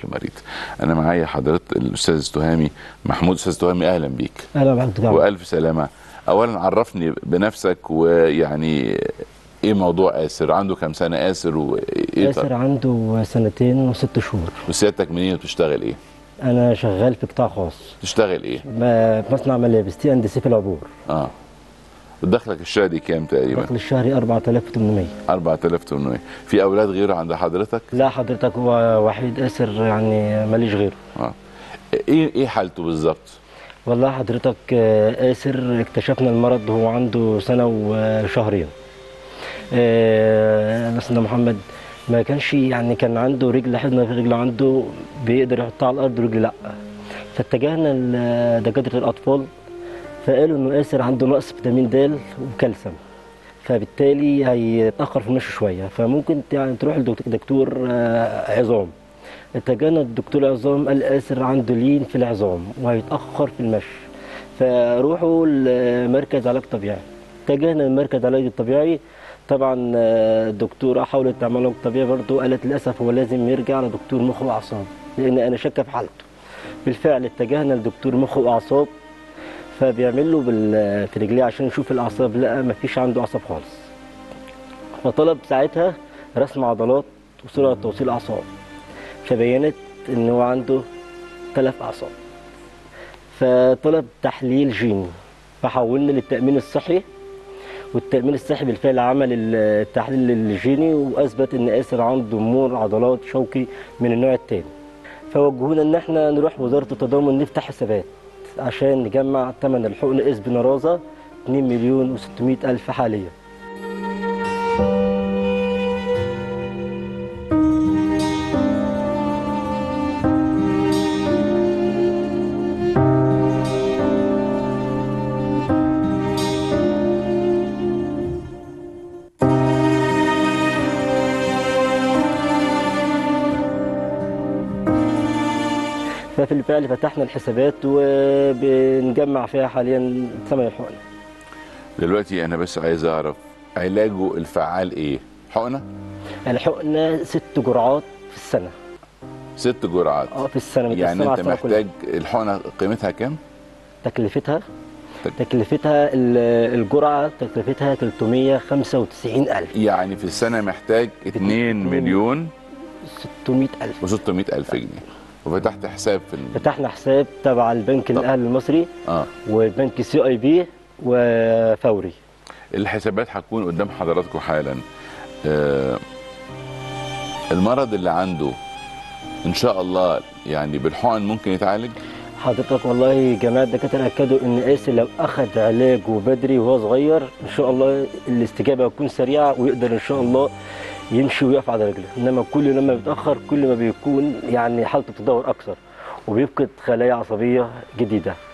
المريض انا معايا حضرتك الاستاذ تهامي محمود استاذ تهامي اهلا بيك اهلا بحضرتك والف سلامه اولا عرفني بنفسك ويعني ايه موضوع اسر عنده كام سنه اسر وايه ياسر عنده سنتين وست شهور وسيادتك منين وبتشتغل ايه انا شغال في قطاع خاص تشتغل ايه ب- مصنع ملابس تي اند سي في العبور اه ودخلك الشهري كام تقريبا دخل الشهري 4800 4800 في اولاد غيره عند حضرتك لا حضرتك هو وحيد اسر يعني ماليش غيره اه ايه ايه حالته بالظبط والله حضرتك آه، آسر اكتشفنا المرض وهو عنده سنة وشهرين آه، سيدنا محمد ما كانش يعني كان عنده رجل حضنة في رجله عنده بيقدر يحطها على الأرض ورجل لأ فاتجهنا لدكاترة الأطفال فقالوا إنه آسر عنده نقص فيتامين د وكالسيوم فبالتالي هيتأخر في المشي شوية فممكن يعني تروح لدكتور آه، عظام اتجانا الدكتور عظام قال آسر عنده لين في العظام وهيتأخر في المشي فروحوا لمركز علاج طبيعي اتجهنا لمركز علاج الطبيعي طبعا آه، الدكتورة حاولت تعمل علاج طبيعي برضه قالت للأسف هو لازم يرجع لدكتور مخ وأعصاب لأن أنا شاكة في حالته بالفعل اتجهنا لدكتور مخ وأعصاب فبيعمل له بال- في رجليه عشان يشوف الأعصاب لقى مفيش عنده أعصاب خالص فطلب ساعتها رسم عضلات وسرعة توصيل أعصاب فبينت ان هو عنده ثلاث اعصاب فطلب تحليل جيني فحولنا للتامين الصحي والتامين الصحي بالفعل عمل التحليل الجيني واثبت ان اسر عنده ضمور عضلات شوكي من النوع الثاني فوجهونا ان احنا نروح وزاره التضامن نفتح حسابات عشان نجمع ثمن الحقن اسبنرازا 2 مليون و600 الف حاليا ففي الفعل فتحنا الحسابات وبنجمع فيها حاليا ثمن الحقن دلوقتي انا بس عايز اعرف علاجه الفعال ايه حقنه الحقنه ست جرعات في السنه ست جرعات اه في السنه يعني متقسمة على انت السنة كلها. محتاج الحقنه قيمتها كام تكلفتها تك- تكلفتها ال- الجرعه تكلفتها 395 الف يعني في السنه محتاج 2 مليون 600 الف و600 الف جنيه وفتحت حساب في ال... فتحنا حساب تبع البنك الاهلي المصري اه وبنك سي اي بي وفوري الحسابات هتكون قدام حضراتكم حالا آه المرض اللي عنده ان شاء الله يعني بالحقن ممكن يتعالج حضرتك والله جماعة الدكاترة أكدوا إن آسر لو أخذ علاجه بدري وهو صغير إن شاء الله الاستجابة هتكون سريعة ويقدر إن شاء الله يمشي ويقف على رجله إنما كل لما بيتأخر كل ما بيكون يعني حالته بتتدهور أكثر وبيفقد خلايا عصبية جديدة